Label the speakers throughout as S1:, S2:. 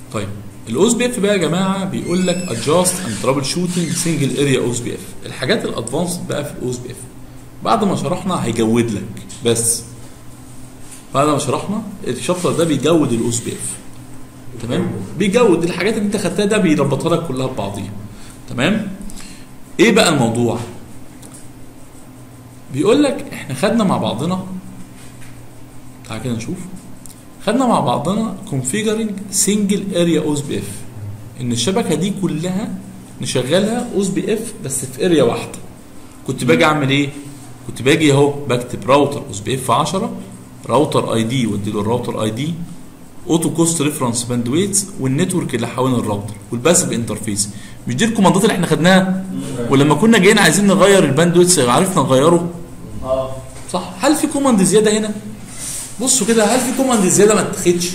S1: طيب الاوز بي اف بقى يا جماعه بيقول لك ادجاست اند ترابل شوتنج سنجل اريا اوز بي اف الحاجات الادفانسد بقى في الاوز بي اف بعد ما شرحنا هيجود لك بس بعد ما شرحنا الشابتر ده بيجود الاوز بي اف تمام بيجود الحاجات اللي انت خدتها ده بيربطها لك كلها ببعضيها تمام ايه بقى الموضوع بيقول لك احنا خدنا مع بعضنا تعال كده نشوف خدنا مع بعضنا configuring single area اوز بي اف ان الشبكه دي كلها نشغلها اوز بي اف بس في اريا واحده كنت باجي اعمل ايه كنت باجي اهو بكتب راوتر اوز بي اف 10 راوتر اي دي وادي له الراوتر اي دي اوتو كوست ريفرنس باندويتس والنتورك اللي حوالين الراوتر والباسف انترفيس مش دي الكوماندات اللي احنا خدناها ولما كنا جايين عايزين نغير الباندويتس عرفنا نغيره
S2: اه
S1: صح هل في كوماند زياده هنا بصوا كده هل في كوماند زياده ما اتخدش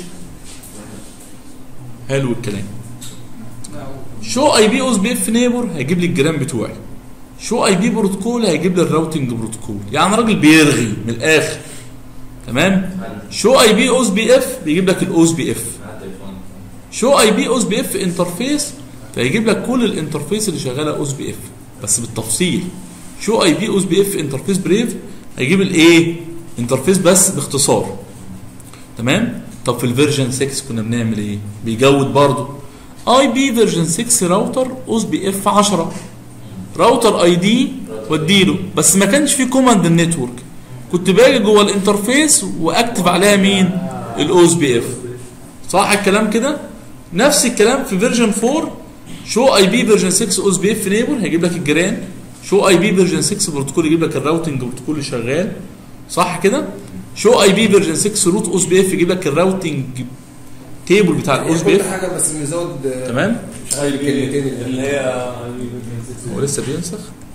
S1: حلو الكلام شو اي بي اوز بي اف نيبر هيجيب لي الجرام بتوعي شو اي بي بروتوكول هيجيب لي الراوتنج بروتوكول يعني راجل بيرغي من الاخر تمام شو اي بي اوز بي اف بيجيب لك الاوز بي اف شو اي بي اوز بي اف انترفيس فيجيب لك كل الانترفيس اللي شغاله اوز بي اف بس بالتفصيل شو اي بي اوز بي اف انترفيس بريف هيجيب الايه انترفيس بس باختصار تمام طب في الفيرجن 6 كنا بنعمل ايه بيجود برضه اي بي فيرجن 6 راوتر اوز بي اف 10 راوتر اي دي واديله بس ما كانش في كوماند النتورك كنت باجي جوه الانترفيس واكتب عليها مين الاوز بي اف صح الكلام كده نفس الكلام في فيرجن 4 شو اي بي فيرجن 6 اوز بي اف نيبر هيجيب لك الجيران شو اي بي فيرجن 6 بروتوكول يجيب لك الراوتنج بروتوكول اللي شغال صح كده شو اي بي فيرجن 6 روت اوز بي اف يجيب لك الراوتنج تيبل بتاع الاوز بي
S3: كل
S1: اف
S3: حاجه بس بنزود آه،
S1: تمام
S3: مش عارف الكلمتين اللي
S2: اللي هي
S1: هو لسه بينسخ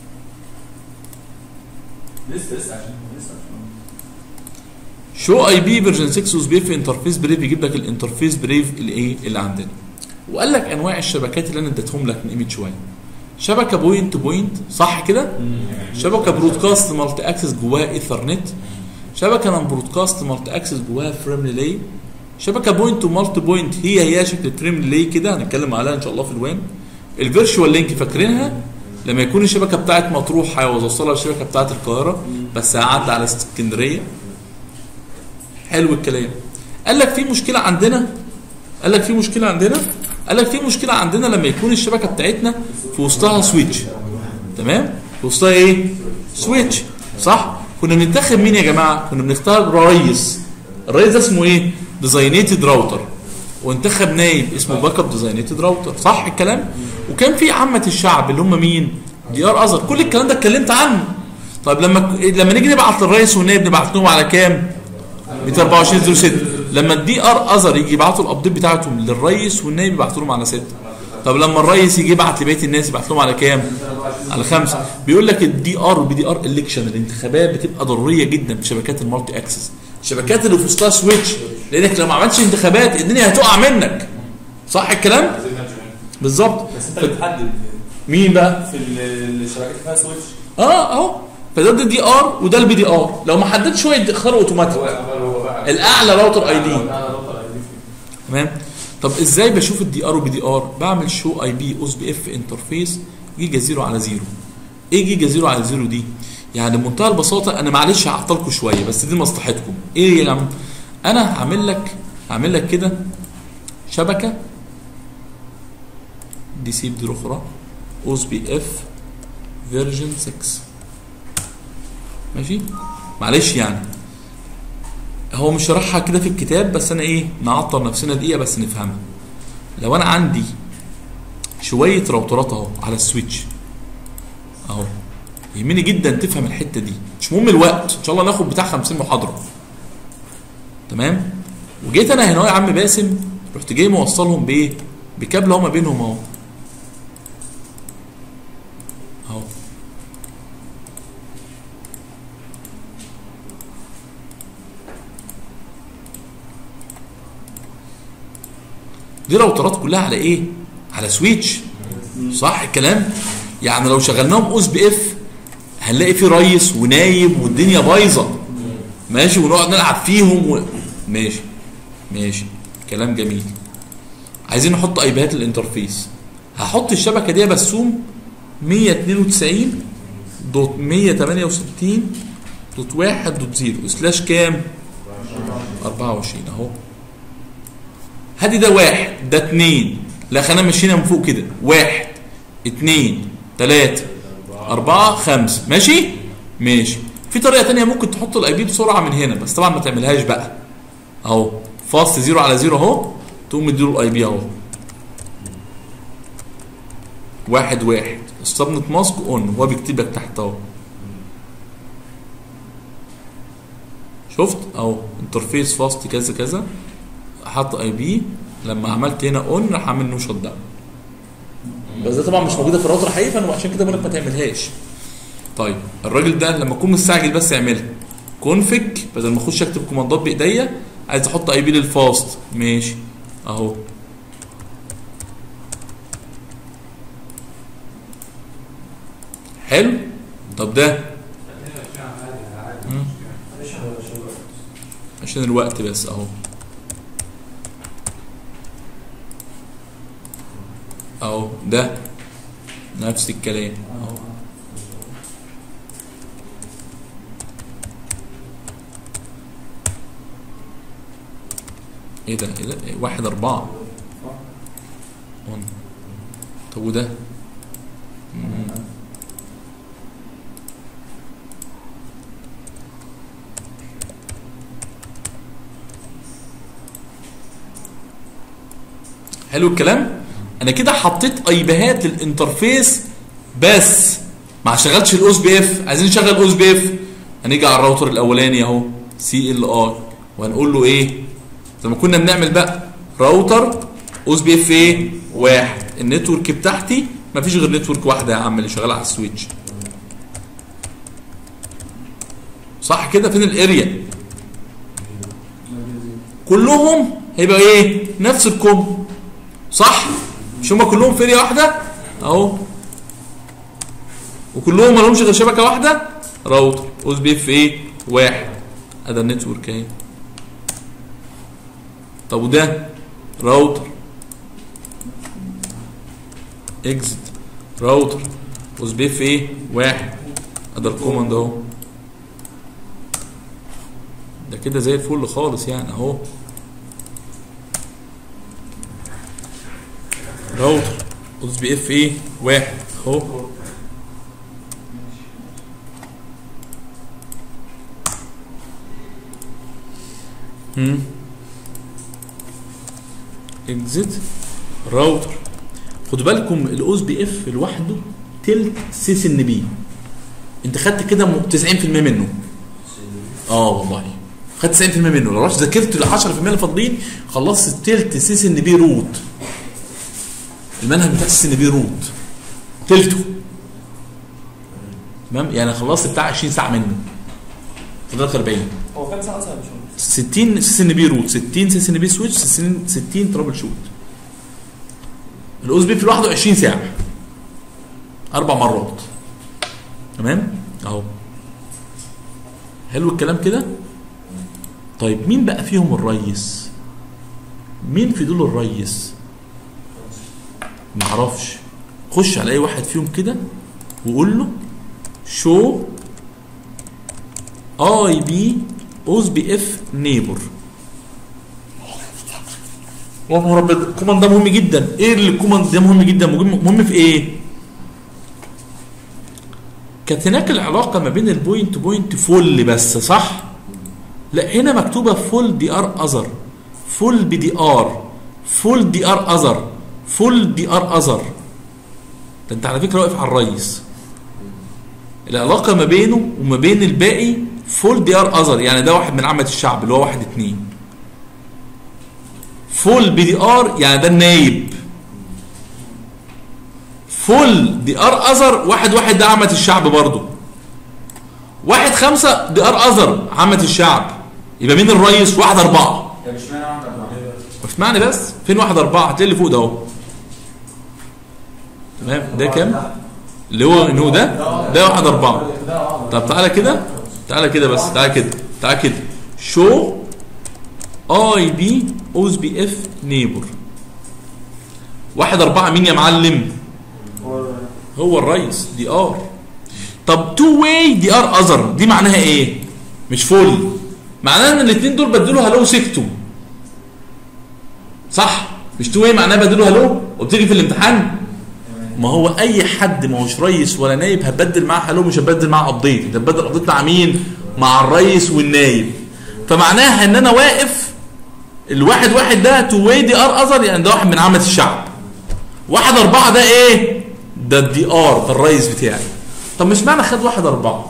S2: لسه لسه عشان لسه عشان
S1: شو اي بي فيرجن 6 اوز بي اف انترفيس بريف يجيب لك الانترفيس بريف الايه اللي عندنا وقال لك انواع الشبكات اللي انا اديتهم لك من قيمه شويه شبكه بوينت تو بوينت صح كده شبكه برودكاست مالتي اكسس جواها ايثرنت شبكه نون برودكاست مالتي اكسس جواها فريم ريلي شبكه بوينت تو مالتي بوينت هي هي شكل فريم ريلي كده هنتكلم عليها ان شاء الله في الوان الفيرتشوال لينك فاكرينها لما يكون الشبكه بتاعت مطروح عاوز اوصلها للشبكه بتاعت القاهره بس هعدي على اسكندريه حلو الكلام قال لك في مشكله عندنا قال لك في مشكله عندنا قال لك في مشكله عندنا لما يكون الشبكه بتاعتنا في وسطها سويتش تمام في وسطها ايه سويتش صح كنا بننتخب مين يا جماعه كنا بنختار رئيس الرئيس ده اسمه ايه ديزاينيتد راوتر وانتخب نايب اسمه باك اب ديزاينيتد راوتر صح الكلام وكان في عامه الشعب اللي هم مين دي ار ازر كل الكلام ده اتكلمت عنه طيب لما لما نيجي نبعت للرئيس والنائب نبعت لهم على كام 224 06 لما الدي ار ازر يجي يبعتوا الابديت بتاعتهم للرئيس والنائب يبعتوا لهم على 6 طب لما الرئيس يجي يبعت لبقيه الناس يبعت لهم على كام؟ على خمسه بيقول لك الدي ار والبي دي ار الكشن الانتخابات بتبقى ضروريه جدا في شبكات المالتي اكسس الشبكات اللي في وسطها سويتش لانك لو ما عملتش انتخابات الدنيا هتقع منك صح الكلام؟ بالظبط
S2: بس انت اللي بتحدد
S1: مين بقى؟
S2: في ال- الشبكات اللي فيها سويتش
S1: اه اهو فده الدي ار وده البي دي ار لو ما حددتش شويه يدخلوا اوتوماتيك
S2: هو بقى
S1: الاعلى راوتر اي دي
S2: انا راوتر اي دي
S1: تمام طب ازاي بشوف الدي ار وبي دي ار بعمل شو اي بي اوز بي اف انترفيس جيجا زيرو على زيرو ايه جيجا زيرو على زيرو دي يعني بمنتهى البساطه انا معلش هعطلكم شويه بس دي مصلحتكم ايه يا عم انا هعمل لك هعمل لك كده شبكه دي سي بدي اخرى اوز بي اف فيرجن 6 ماشي معلش يعني هو مش شرحها كده في الكتاب بس انا ايه نعطل نفسنا دقيقه بس نفهمها لو انا عندي شويه راوترات اهو على السويتش اهو يهمني جدا تفهم الحته دي مش مهم الوقت ان شاء الله ناخد بتاع 50 محاضره تمام وجيت انا هنا أهو يا عم باسم رحت جاي موصلهم بايه بكابل اهو ما بينهم اهو اهو دي راوترات كلها على ايه على سويتش صح الكلام يعني لو شغلناهم اوس بي اف هنلاقي في ريس ونايب والدنيا بايظه ماشي ونقعد نلعب فيهم و... ماشي ماشي كلام جميل عايزين نحط اي بيات الانترفيس هحط الشبكه دي بسوم 192 دوت 168 دوت 1 دوت 0 سلاش كام 24 اهو هادي ده واحد ده اتنين لا خلينا مشينا من فوق كده واحد اتنين تلاتة أربعة خمسة ماشي؟ ماشي في طريقة تانية ممكن تحط الاي بي بسرعة من هنا بس طبعا ما تعملهاش بقى اهو فاست زيرو على زيرو اهو تقوم مديله الاي بي اهو واحد واحد السبنت ماسك اون هو بيكتب لك تحت اهو شفت اهو انترفيس فاست كذا كذا حط اي بي لما عملت هنا اون راح اعمل نو شت داون بس ده طبعا مش موجوده في الراوتر حقيقي فانا عشان كده بقول لك ما تعملهاش طيب الراجل ده لما اكون مستعجل بس يعملها كونفج بدل ما اخش اكتب كوماندات بايديا عايز احط اي بي للفاست ماشي اهو حلو طب ده مم. عشان الوقت بس اهو اهو ده نفس الكلام اهو ايه ده ايه ده إيه واحد اربعة ون. طب وده مم. حلو الكلام انا كده حطيت ايبيهات الانترفيس بس ما شغلتش الاوس بي اف عايزين نشغل اوس بي اف هنيجي على الراوتر الاولاني اهو سي ال اي وهنقول له ايه زي ما كنا بنعمل بقى راوتر اوس بي اف ايه واحد النتورك بتاعتي ما فيش غير نتورك واحده يا عم اللي شغاله على السويتش صح كده فين الاريا كلهم هيبقى ايه نفس الكوم صح مش هم كلهم في اريا واحده اهو وكلهم ما لهمش غير شبكه واحده راوتر اوس بي اف ايه واحد ادي النتورك اهي طب وده راوتر اكزت راوتر اوس بي اف ايه واحد ادي الكوماند اهو ده كده زي الفل خالص يعني اهو راوتر اوس بي اف ايه واحد اهو هم اكزت راوتر خدوا بالكم الاوس بي اف لوحده تلت سيس ان بي انت خدت كده م- 90% منه اه والله خدت 90% منه لو رحت ذاكرت ال 10% اللي فاضلين خلصت تلت سيس ان بي روت المنهج بتاع سيس ان بي روت تلته تمام يعني خلصت بتاع 20 ساعه منه فضلت 40
S2: هو كام ساعه اصلا يا باشمهندس؟
S1: 60 سي ان بي روت 60 سي ان بي سويتش 60 60 ترابل شوت الاوز بي في لوحده 20 ساعه اربع مرات تمام اهو حلو الكلام كده طيب مين بقى فيهم الريس مين في دول الريس معرفش خش على اي واحد فيهم كده وقول له شو اي بي اوز بي اف نيبر يا نهار ابيض الكوماند ده مهم جدا ايه اللي الكوماند ده مهم جدا مهم, مهم في ايه كانت هناك العلاقه ما بين البوينت تو بوينت فول بس صح لا هنا مكتوبه فول دي ار اذر فول بي دي ار فول دي ار اذر فول دي ار اذر ده انت على فكره واقف على الريس العلاقه ما بينه وما بين الباقي فول دي ار اذر يعني ده واحد من عامه الشعب اللي هو واحد اتنين فول بي دي ار يعني ده النايب فول دي ار اذر واحد واحد ده عامه الشعب برضه واحد خمسة دي ار اذر عامه الشعب يبقى مين الريس واحد اربعة
S3: طب اشمعنى واحد اربعه؟
S1: اسمعني بس فين واحد اربعة هتلاقي اللي فوق ده اهو تمام ده كام اللي هو انه ده ده واحد اربعة طب تعالى كده تعالى كده بس تعالى كده تعالى كده شو اي بي اوز بي اف نيبر واحد أربعة مين يا معلم هو الرئيس دي ار طب تو واي دي ار اذر دي معناها ايه مش فول معناها ان الاثنين دول بدلوا هلو سكتوا صح مش تو واي معناها بدلوا هلو وبتيجي في الامتحان ما هو اي حد ما هوش رئيس ولا نايب هتبدل معاه هلو مش هتبدل معاه ابديت انت هتبدل ابديت مع مين مع الرئيس والنايب فمعناها ان انا واقف الواحد واحد ده تو واي دي ار اذر يعني ده واحد من عامه الشعب واحد أربعة ده إيه؟ ده الدي آر ده الرئيس بتاعي طب مش معنى خد واحد أربعة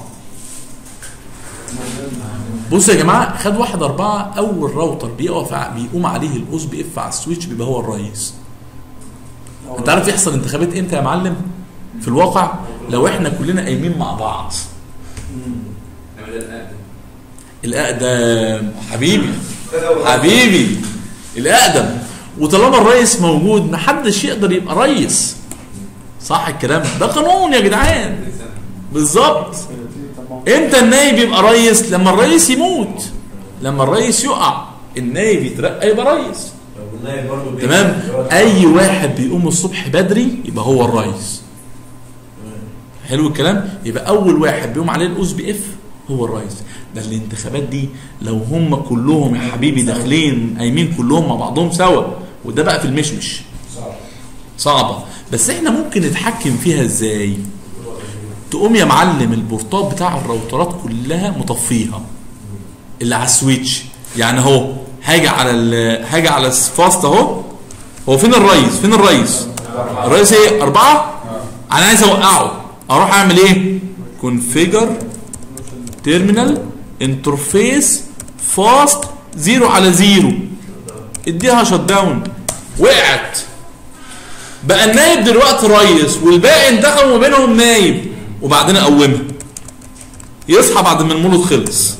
S1: بصوا يا جماعة خد واحد أربعة أول راوتر بيقف ع- بيقوم عليه الأوس بيقف على السويتش بيبقى هو الرئيس أنت عارف يحصل انتخابات إمتى يا معلم؟ في الواقع لو إحنا كلنا قايمين مع بعض
S2: انما ده الاقدم
S1: الأقدم حبيبي حبيبي الأقدم وطالما الرئيس موجود محدش يقدر يبقى رئيس صح الكلام ده قانون يا جدعان بالظبط امتى النايب يبقى رئيس لما الرئيس يموت لما الرئيس يقع النايب يترقى يبقى رئيس تمام اي واحد بيقوم الصبح بدري يبقى هو الرئيس حلو الكلام يبقى اول واحد بيقوم عليه الاوس بي اف هو الرئيس ده الانتخابات دي لو هم كلهم يا حبيبي داخلين قايمين كلهم مع بعضهم سوا وده بقى في المشمش صعبه بس احنا ممكن نتحكم فيها ازاي تقوم يا معلم البورتات بتاع الراوترات كلها مطفيها اللي على السويتش يعني اهو هاجي على ال- هاجي على الفاست اهو هو فين الرئيس فين الرئيس الرئيس ايه أربعة أنا عايز أوقعه أروح أعمل إيه كونفيجر تيرمينال انترفيس فاست زيرو على زيرو اديها شت داون وقعت بقى النايب دلوقتي ريس والباقي انتخبوا ما بينهم نايب وبعدين اقومها يصحى بعد ما المولد خلص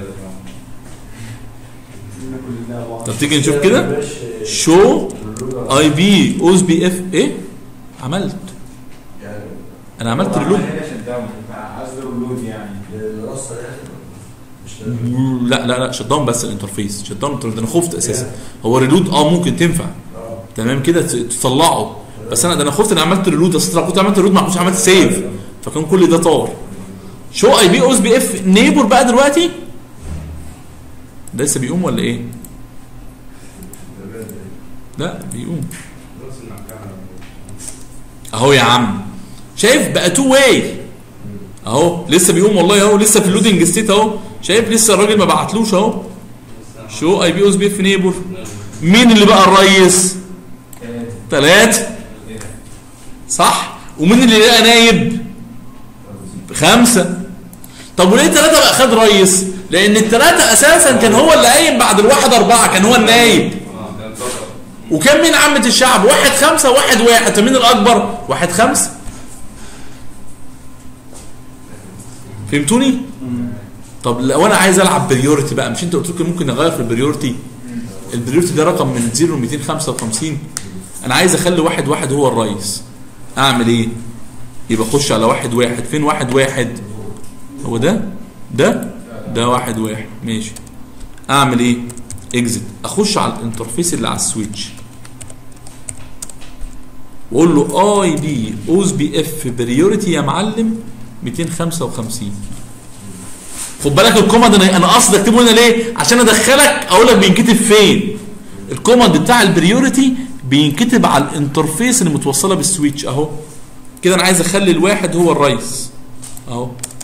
S1: طب تيجي نشوف كده شو اي بي اوز بي اف ايه عملت انا عملت ريلود لا لا لا شت داون بس الانترفيس شت داون ده انا خفت اساسا هو ريلود اه ممكن تنفع تمام كده ت- تطلعه بس انا ده انا خفت اني عملت ريلود اصل لو كنت عملت ريلود ما كنتش عملت سيف فكان كل ده طار شو اي بي اوز بي اف نيبر بقى دلوقتي ده لسه بيقوم ولا ايه؟ لا بيقوم اهو يا عم شايف بقى تو واي اهو لسه بيقوم والله اهو لسه في اللودنج ستيت اهو شايف لسه الراجل ما بعتلوش اهو شو اي بي اوز بي اف نيبر مين اللي بقى الريس ثلاثة صح ومين اللي لقى نايب خمسة طب وليه ثلاثة بقى خد ريس لان الثلاثة اساسا كان هو اللي قايم بعد الواحد اربعة كان هو النايب وكان مين عامة الشعب واحد خمسة واحد واحد فمين الاكبر واحد خمسة فهمتوني طب لو انا عايز العب بريورتي بقى مش انت قلت لكم ممكن نغير في البريورتي البريورتي ده رقم من 0 ل 255 انا عايز اخلي واحد واحد هو الرئيس اعمل ايه يبقى اخش على واحد واحد فين واحد واحد هو ده ده ده واحد واحد ماشي اعمل ايه اكزit اخش على الانترفيس اللي على السويتش واقول له اي بي اوز بي اف بريورتي يا معلم 255 خد بالك الكوماند انا انا قصدي اكتبه هنا ليه عشان ادخلك اقول لك بينكتب فين الكوماند بتاع البريورتي بينكتب على الانترفيس اللي متوصله بالسويتش اهو كده انا عايز اخلي الواحد هو الرئيس اهو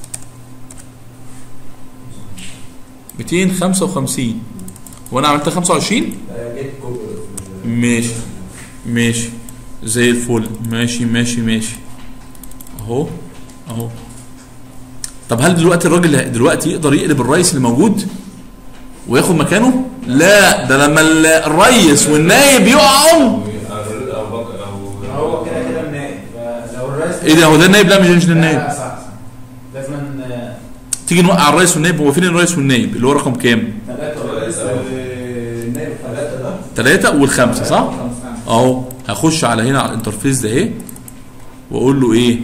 S1: 255 وانا عملتها 25 ماشي ماشي زي الفل ماشي ماشي ماشي اهو اهو طب هل دلوقتي الراجل دلوقتي يقدر يقلب الرئيس اللي موجود وياخد مكانه لا ده لما ال- الرئيس والنايب يقعوا
S4: هو كده كده النائب فلو الرئيس
S1: ايه ده هو ده النايب لا مش مش
S4: لا
S1: النايب
S4: لا صح صح لازم
S1: تيجي نوقع الرئيس والنايب هو فين الرئيس والنايب اللي هو رقم كام
S4: ثلاثة الرئيس والنائب ثلاثة ده
S1: ثلاثة والخمسة صح
S4: خمسة.
S1: اهو هخش على هنا على الانترفيس ده اهي واقول له ايه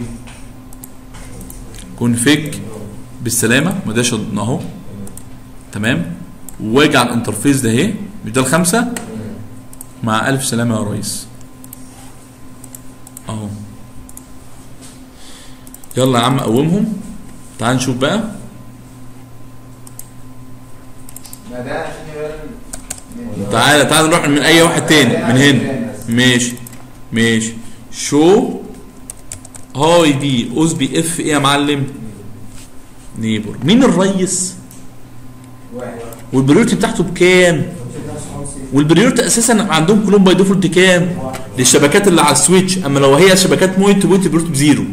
S1: كونفيج بالسلامه ما ده شد- اهو تمام واجي على الانترفيس ده اهي مش ده الخمسه مع الف سلامه يا ريس يلا يا عم قومهم تعال نشوف بقى
S4: ما ده عشان يبان
S1: تعال تعال نروح من اي واحد تاني من هنا ماشي ماشي شو هاي بي اوز بي اف ايه يا معلم نيبر مين الريس
S4: واحد
S1: والبريورتي بتاعته بكام والبريورتي اساسا عندهم كلهم باي ديفولت كام للشبكات اللي على السويتش اما لو هي شبكات بوينت تو بوينت البريورتي بزيرو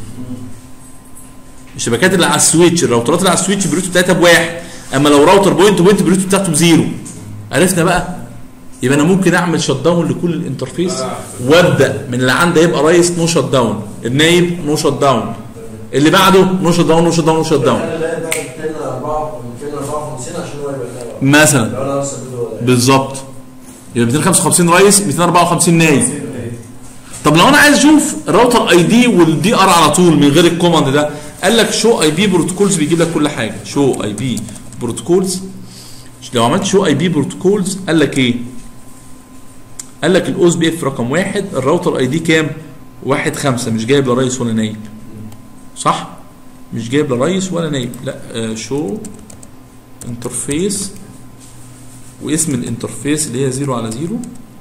S1: الشبكات اللي على السويتش الراوترات اللي على السويتش البريورتي بتاعتها بواحد اما لو راوتر بوينت تو بوينت البريورتي بتاعته بزيرو عرفنا بقى يبقى انا ممكن اعمل شت داون لكل الانترفيس وابدا من اللي عندي هيبقى ريس نو شت داون النايب نو شت داون اللي بعده نو شت داون نو شت داون نو شت داون
S3: لا بقى 254 عشان هو يبقى نايم.
S1: مثلا
S3: لو انا مثلا بدو ولا
S1: بالظبط يبقى 255 ريس 254 نايب طب لو انا عايز اشوف الراوتر اي دي والدي ار على طول من غير الكوماند ده قال لك شو اي بي بروتوكولز بيجيب لك كل حاجه شو اي بي بروتوكولز لو عملت شو اي بي بروتوكولز قال لك ايه قال لك الاوز بي اف رقم واحد الراوتر اي دي كام واحد خمسة مش جايب لا ريس ولا نايب صح مش جايب لا ريس ولا نايب لا آه شو انترفيس واسم الانترفيس اللي هي زيرو على زيرو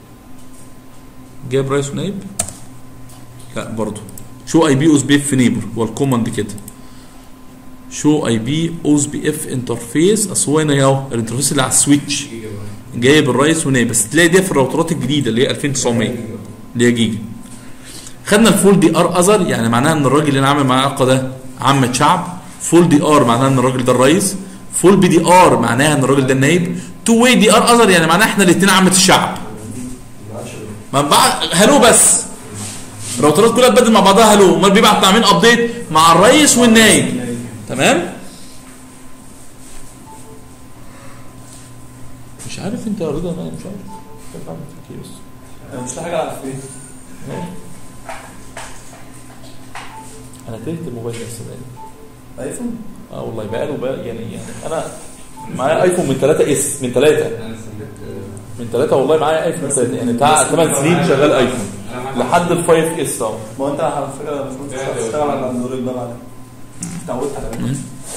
S1: جايب رئيس ونايب لا برضو شو اي بي اوز بي اف نيبر هو الكوماند كده شو اي بي اوز بي اف انترفيس اصل هو هنا اهو الانترفيس اللي على السويتش جايب الرئيس ونايب بس تلاقي دي في الراوترات الجديده اللي هي 2900 اللي هي جيجا خدنا الفول دي ار اذر يعني معناها ان الراجل اللي انا عامل معاه علاقه ده عامه شعب فول دي ار معناها ان الراجل ده الرئيس فول بي دي ار معناها ان الراجل ده النايب تو واي دي ار اذر يعني معناها احنا الاثنين عامه الشعب ما بعد هلو بس الراوترات كلها تبدل مع بعضها هلو امال بيبعت مع مين ابديت مع الرئيس والنايب تمام مش عارف انت يا رضا انا مش عارف كيف عملت كده بس
S5: انا مش لاقي حاجه على الفيس
S1: انا تهت الموبايل ده السنه
S5: ايفون
S1: اه والله بقاله بقى يعني يعني انا معايا ايفون من 3 اس من 3 من 3 والله معايا ايفون من 3 يعني بتاع 8 سنين شغال ايفون لحد ال 5 اس اهو
S5: ما هو انت على فكره لما كنت بتشتغل على الاندرويد بقى بعدين اتعودت على كده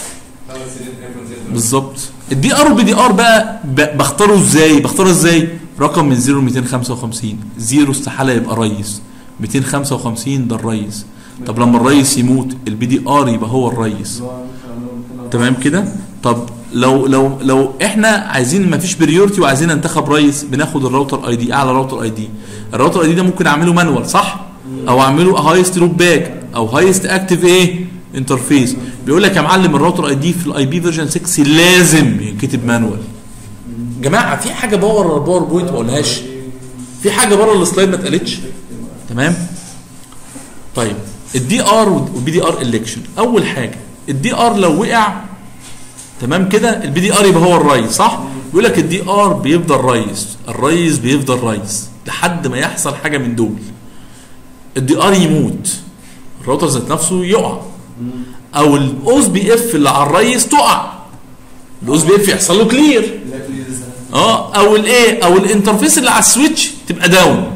S1: بالظبط الدي ار والبي دي ار بقى ب- بختاره ازاي بختاره ازاي رقم من 0 ل 255 0 استحاله يبقى ريس 255 ده الريس طب لما الريس يموت البي دي ار يبقى هو الريس
S5: اللي هو ممكن أعمله- ممكن
S1: تمام كده طب لو لو لو احنا عايزين ما فيش بريورتي وعايزين ننتخب ريس بناخد الراوتر اي دي اعلى راوتر اي دي الراوتر اي دي ده ممكن اعمله مانوال صح او اعمله هايست لوب باك او هايست اكتيف ايه انترفيس بيقول لك يا معلم الراوتر اي دي في الاي بي فيرجن 6 لازم ينكتب مانوال جماعه في حاجه باور باور بوينت ما قولهاش في حاجه بره السلايد ما اتقالتش تمام طيب الدي ار والبي دي ار الكشن اول حاجه الدي ار لو وقع تمام كده البي دي ار يبقى هو الرئيس صح يقول لك الدي ار بيفضل رئيس الرئيس بيفضل رئيس لحد ما يحصل حاجه من دول الدي ار يموت الراوتر ذات نفسه يقع او الاوز بي اف اللي على الرئيس تقع الاوز بي اف يحصل له كلير
S5: لا بليز
S1: اه او الايه او الانترفيس اللي على السويتش تبقى داون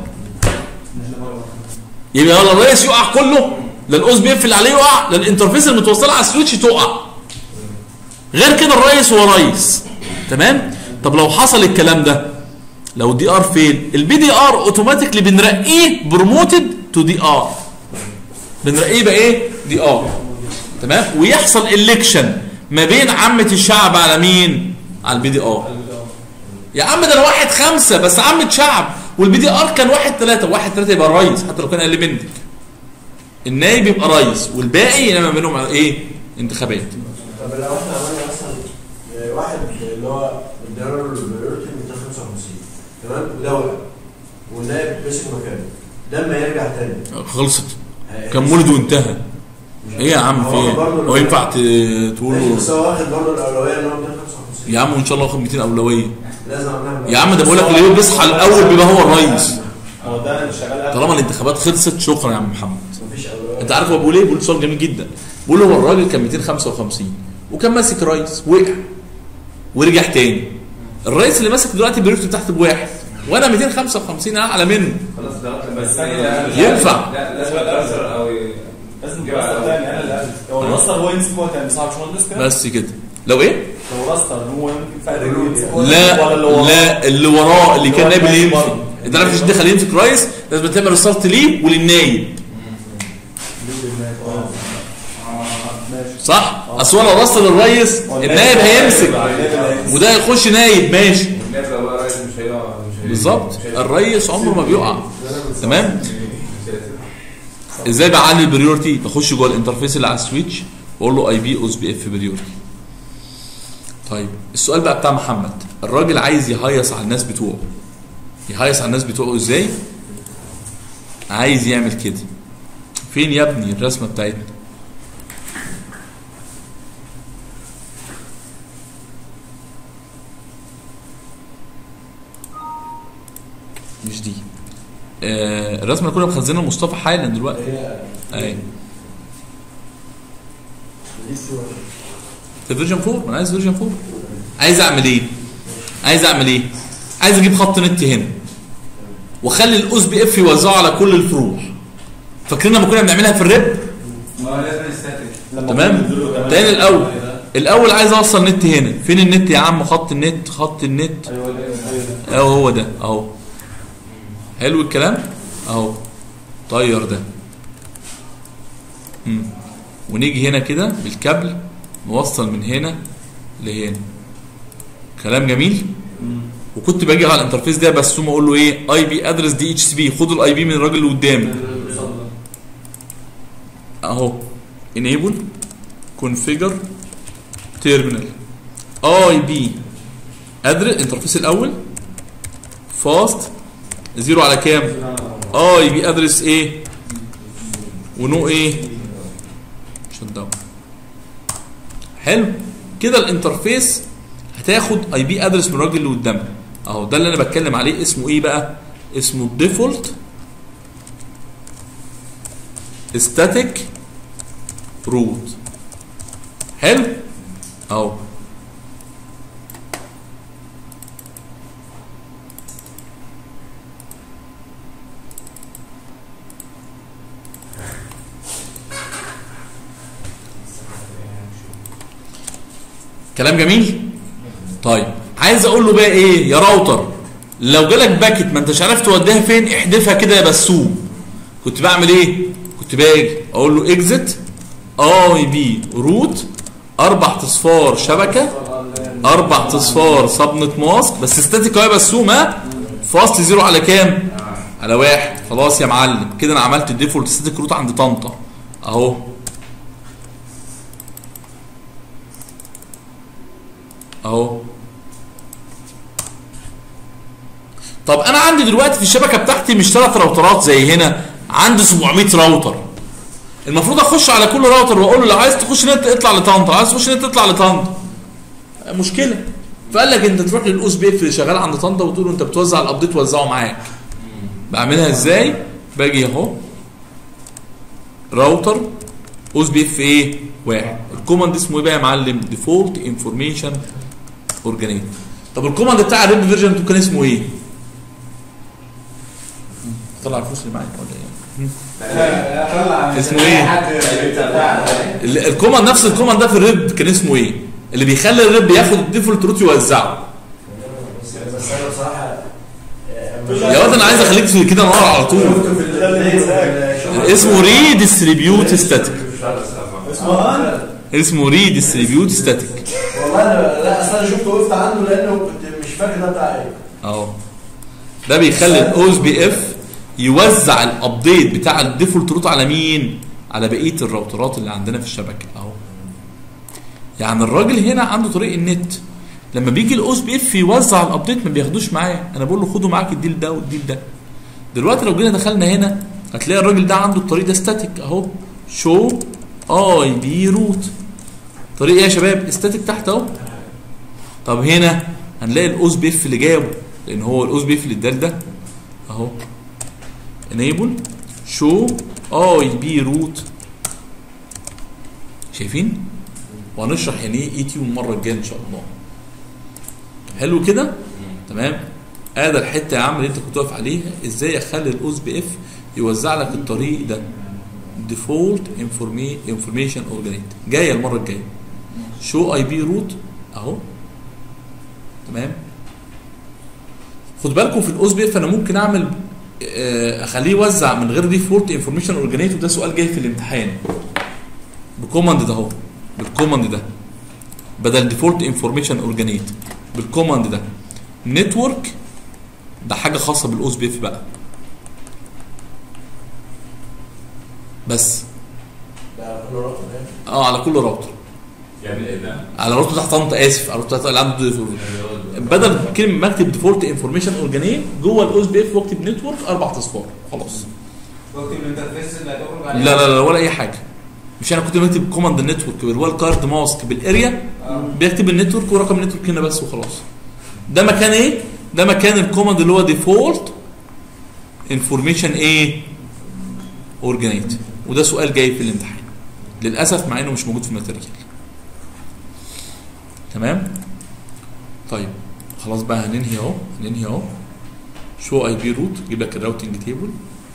S1: يبقى ولا الرئيس يقع كله لا الاوز بي اف اللي عليه يقع لا الانترفيس المتوصله على السويتش تقع غير كده الرئيس هو رئيس تمام طب لو حصل الكلام ده لو دي ار فين البي دي ار اوتوماتيكلي بنرقيه بروموتد تو دي ار بنرقيه بقى ايه دي ار تمام ويحصل الكشن ما بين عامه الشعب على مين على البي دي ار يا عم ده انا واحد خمسه بس عامة شعب والبي دي ار كان واحد ثلاثه واحد ثلاثه يبقى رئيس حتى لو كان اقل منك النايب يبقى رئيس والباقي ينما بينهم على ايه انتخابات
S3: طب لو احنا عملنا مثلا آه، واحد اللي هو ادانا له البريورتي 255 تمام وده وقع والنائب مسك مكانه لما يرجع تاني
S1: خلصت
S3: هي-
S1: كان مولد وانتهى ايه يا عم في
S3: هو
S1: ايه
S3: برضه
S1: هو ينفع ت- تقول
S3: ماشي،
S1: له
S3: بس هو واخد برضه الاولويه ان هو 255
S1: يا عم وان شاء الله واخد 200 اولويه
S3: لازم نعمل
S1: يا عم ده بقول لك اللي بيصحى الاول بيبقى هو الرئيس
S5: هو ده اللي شغال
S1: طالما الانتخابات خلصت شكرا يا عم محمد
S3: مفيش اولويه
S1: انت عارف هو بيقول ايه بيقول سؤال جميل جدا بيقول هو الراجل كان 255 وكان ماسك رئيس وقع ورجع تاني الرئيس اللي ماسك دلوقتي بريورتي بتاعته بواحد وانا 255 اعلى منه
S2: خلاص ده
S5: بس
S2: بس
S5: ثانية
S1: ينفع.
S2: لا لازم تأثر او ي-
S5: لازم
S2: جيب
S5: تبقى
S2: على-
S5: تاني انا اللي لو راستر هو يمسك هو كان صعب باشمهندس كده
S1: بس كده لو ايه
S5: لو راستر هو يمسك فرق يمسك هو
S1: لا
S5: ولا اللي وراه؟
S1: لا اللي وراه اللي كان
S5: اللي
S1: نايب
S5: هو
S1: اللي
S5: النايب
S1: يمسك
S5: برضه.
S1: انت عارف مش دخل يمسك كويس لازم تعمل ريستارت ليه وللنايب
S5: ماشي
S1: صح اصل هو لو رسل الريس النايب هيمسك وده يخش نايب ماشي
S2: الناس لو بقى رايح مش هيقع مش هي-
S1: بالظبط
S2: مش هي-
S1: الريس عمره ما بيقع
S3: ده أنا بنصح.
S1: تمام
S2: مش هي-
S1: ازاي بعلي البريورتي بخش جوه الانترفيس اللي على السويتش واقول له اي بي اوز بي اف بريورتي طيب السؤال بقى بتاع محمد الراجل عايز يهيص على الناس بتوعه يهيص على الناس بتوعه ازاي عايز يعمل كده فين يا ابني الرسمه بتاعتنا مش دي آه الرسمه اللي كنا مخزنها لمصطفى حالا دلوقتي
S3: هي
S1: اهي
S3: دي الصورة.
S1: في فيرجن 4 ما انا عايز فيرجن 4 عايز اعمل ايه عايز اعمل ايه عايز اجيب خط نت هنا واخلي الاوس بي اف يوزعه على كل الفروع فاكرين لما كنا بنعملها في الريب
S2: ما لازم يستاتيك
S5: لما
S1: تمام
S5: كنا بننزله كمان.
S1: تاني الاول الاول عايز اوصل نت هنا فين النت يا عم خط النت خط النت
S5: ايوه ده ايوه ده
S1: اهو هو ده اهو حلو الكلام اهو طير ده مم. ونيجي هنا كده بالكابل نوصل من هنا لهنا كلام جميل وكنت باجي على الانترفيس ده بس ثم اقول له ايه اي بي ادرس دي اتش سي بي خد الاي بي من الراجل اللي قدامي اهو enable configure terminal اي بي ادرس الانترفيس الاول فاست زيرو على كام اي بي ادرس ايه ونو ايه شت داون حلو كده الانترفيس هتاخد اي بي ادرس من الراجل اللي قدامك اهو ده اللي انا بتكلم عليه اسمه ايه بقى اسمه الديفولت static root حلو اهو كلام جميل طيب عايز اقول له بقى ايه يا راوتر لو جالك باكت ما انتش عارف توديها فين احذفها كده يا بسوم كنت بعمل ايه كنت باجي اقول له اكزت اي بي روت اربع تصفار شبكه اربع تصفار صبنة ماسك بس ستاتيك اهو يا بسوم ها فاست زيرو على كام على واحد خلاص يا معلم كده انا عملت الديفولت ستاتيك روت عند طنطا اهو اهو طب انا عندي دلوقتي في الشبكه بتاعتي مش ثلاث راوترات زي هنا عندي 700 راوتر المفروض اخش على كل راوتر واقول له لو عايز تخش نت اطلع لطنطا عايز تخش نت اطلع لطنطا مشكله فقال لك انت تروح للاوس بي اف اللي شغال عند طنطا وتقول له انت بتوزع الابديت وزعه معاك بعملها ازاي باجي اهو راوتر اوس بي اف ايه واحد الكوماند اسمه ايه بقى يا معلم ديفولت انفورميشن اورجانيت طب الكوماند بتاع الريب فيرجن 2 كان اسمه ايه طلع الفلوس اللي معاك ولا ايه اسمه ايه ال- الكوماند نفس الكوماند ده في الريب كان اسمه ايه اللي بيخلي الريب ياخد الديفولت روت يوزعه
S3: بس بس انا بصراحه
S1: يا واد انا عايز اخليك في كده نار على طول اسمه ري ديستريبيوت ستاتيك
S5: اسمه
S1: اسمه ري ديستريبيوت ستاتيك
S3: والله انا لا اصل انا شفت وقفت عنده لانه كنت مش فاكر ده بتاع ايه
S1: اهو ده بيخلي الاوز بي اف يوزع الابديت بتاع الديفولت روت على مين على بقيه الراوترات اللي عندنا في الشبكه اهو يعني الراجل هنا عنده طريق النت لما بيجي الاوس بي اف يوزع الابديت ما بياخدوش معاه انا بقول له خده معاك الديل ده والديل ده دلوقتي لو جينا دخلنا هنا هتلاقي الراجل ده عنده الطريق ده ستاتيك اهو شو اي بي روت طريق ايه يا شباب ستاتيك تحت اهو طب هنا هنلاقي الاوس بي اف اللي جابه لان هو الاوس بي اف اللي ادال ده اهو enable show اي بي روت شايفين وهنشرح يعني ايه اي تي المره الجايه ان شاء الله حلو كده تمام ادي الحته يا عم اللي انت كنت واقف عليها ازاي اخلي الاوس بي اف يوزع لك الطريق ده ديفولت انفورميشن اورجانيت جايه المره الجايه شو اي بي روت اهو تمام خد بالكم في الاوس بي اف انا ممكن اعمل آه، اخليه يوزع من غير ديفولت انفورميشن اورجانيت وده سؤال جاي في الامتحان بكوماند ده اهو بالكوماند ده بدل ديفولت انفورميشن اورجانيت بالكوماند ده نتورك ده حاجه خاصه بالاوس بي اف بقى بس
S3: ده كل رقم ده
S1: اه على كل راوتر
S2: يعمل ايه ده؟
S1: على راوتر تحت طنط اسف على راوتر تحت اللي عنده default. بدل كلمه ما اكتب ديفولت انفورميشن اورجانيت جوه الاوس بي اف واكتب نتورك اربع اصفار خلاص
S4: وقت الانترفيس اللي هتخرج عليه
S1: لا لا لا ولا اي حاجه مش انا كنت بكتب كوماند النتورك بالوال كارد ماسك بالاريا
S4: آه.
S1: بيكتب النتورك ورقم النتورك هنا بس وخلاص ده مكان ايه ده مكان الكوماند اللي هو ديفولت انفورميشن ايه اورجانيت وده سؤال جاي في الامتحان للاسف مع انه مش موجود في الماتيريال تمام طيب خلاص بقى هننهي اهو هننهي اهو شو اي بي روت جيب لك الراوتنج تيبل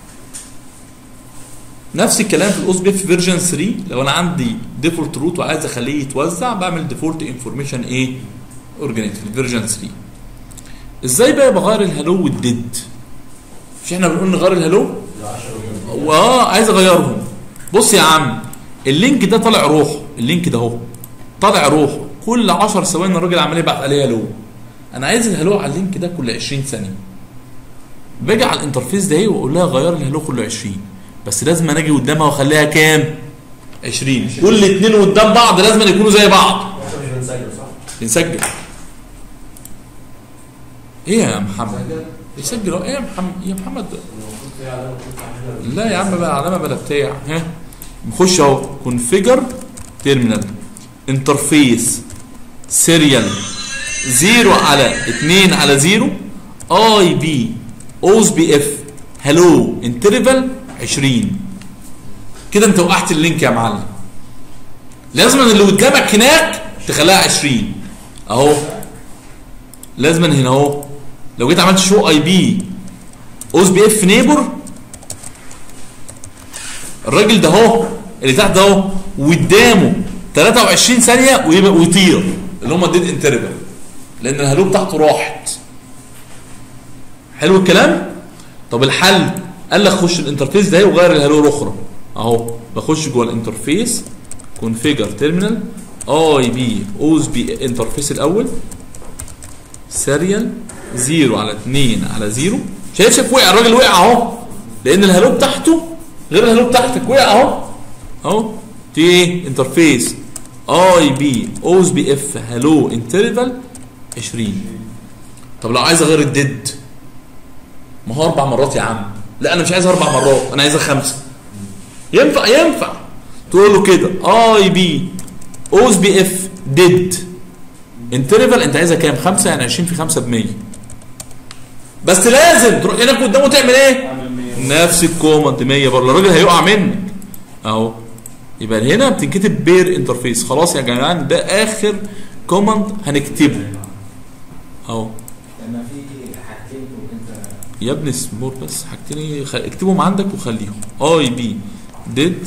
S1: نفس الكلام في الاوس بي اف فيرجن 3 لو انا عندي ديفولت روت وعايز اخليه يتوزع بعمل ديفولت انفورميشن ايه اورجانيت في الفيرجن 3 ازاي بقى بغير الهالو والديد مش احنا بنقول نغير الهالو
S3: ده 10
S1: واه عايز اغيرهم بص يا عم اللينك ده طالع روحه اللينك ده اهو طالع روحه كل 10 ثواني الراجل عمال يبعت عليه هالو انا عايز الهالو على اللينك ده كل 20 ثانيه باجي على الانترفيس ده اهي واقول لها غير الهالو كل 20 بس لازم انا اجي قدامها واخليها كام 20 كل اتنين قدام بعض لازم يكونوا زي بعض
S3: احنا مش بنسجل صح؟
S1: بنسجل ايه يا محمد
S3: بنسجل
S1: يسجل ايه يا محمد يا محمد
S3: المفروض في علامه بتطلع هنا
S1: لا يا عم بقى علامه بلا بتاع ها نخش اهو كونفيجر تيرمينال انترفيس سيريال 0 على 2 على 0 اي بي اوز بي اف هلو انترفال 20 كده انت وقعت اللينك يا معلم لازم اللي قدامك هناك تخليها 20 اهو لازم هنا اهو لو جيت عملت شو اي بي اوز بي اف نيبر الراجل ده اهو اللي تحت ده اهو وقدامه 23 ثانيه ويبقى ويطير اللي هم الديد انترفال لان الهالو بتاعته راحت حلو الكلام طب الحل قال لك خش الانترفيس ده وغير الهالو الاخرى اهو بخش جوه الانترفيس كونفيجر تيرمينال اي بي اوز بي انترفيس الاول سيريال 0 على 2 على 0 شايف شايف وقع الراجل وقع اهو لان الهالو بتاعته غير الهالو بتاعتك وقع اهو اهو دي ايه انترفيس اي بي اوز بي اف هالو انترفال 20 طب لو عايز اغير الديد ما هو اربع مرات يا عم لا انا مش عايز اربع مرات انا عايزها خمسه ينفع ينفع تقول له كده اي بي اوز بي اف ديد انترفال انت عايزها كام؟ خمسه يعني 20 في 5 ب 100 بس لازم تروح هناك قدامه تعمل ايه؟
S5: اعمل 100
S1: نفس الكوماند 100 برضه الراجل هيقع منك اهو يبقى هنا بتنكتب بير انترفيس خلاص يا جماعه ده اخر كوماند هنكتبه اهو
S4: لما في حاجتين انت
S1: يا ابني اصبر بس حاجتين إيه؟ خ- اكتبهم عندك وخليهم اي بي ديد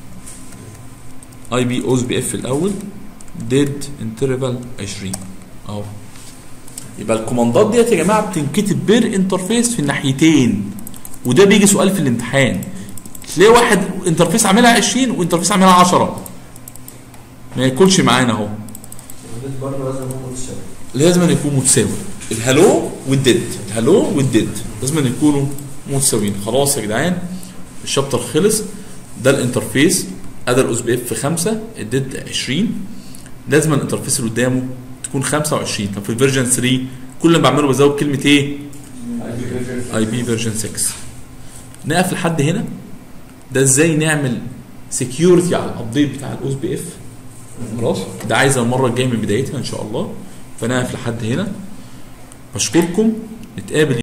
S1: اي بي اوز بي اف الاول ديد انترفال 20 اهو يبقى الكوماندات ديت يا جماعه بتنكتب بير انترفيس في الناحيتين وده بيجي سؤال في الامتحان تلاقي واحد انترفيس عاملها 20 وانترفيس عاملها 10 ما ياكلش معانا اهو
S3: الديد برضه لازم يكون متساوي
S1: لازم أن يكون متساوي الهالو والديد الهالو والديد لازم أن يكونوا متساويين خلاص يا جدعان الشابتر خلص ده الانترفيس ادي الاس بي اف 5 الديد 20 لازم الانترفيس اللي قدامه تكون 25 طب في الفيرجن 3 كل اللي بعمله بزود كلمه ايه؟ اي بي فيرجن 6 نقف لحد هنا ده ازاي نعمل سكيورتي على الابديت بتاع الاوس بي اف خلاص ده عايز المره الجايه من بدايتها ان شاء الله فنقف لحد هنا بشكركم نتقابل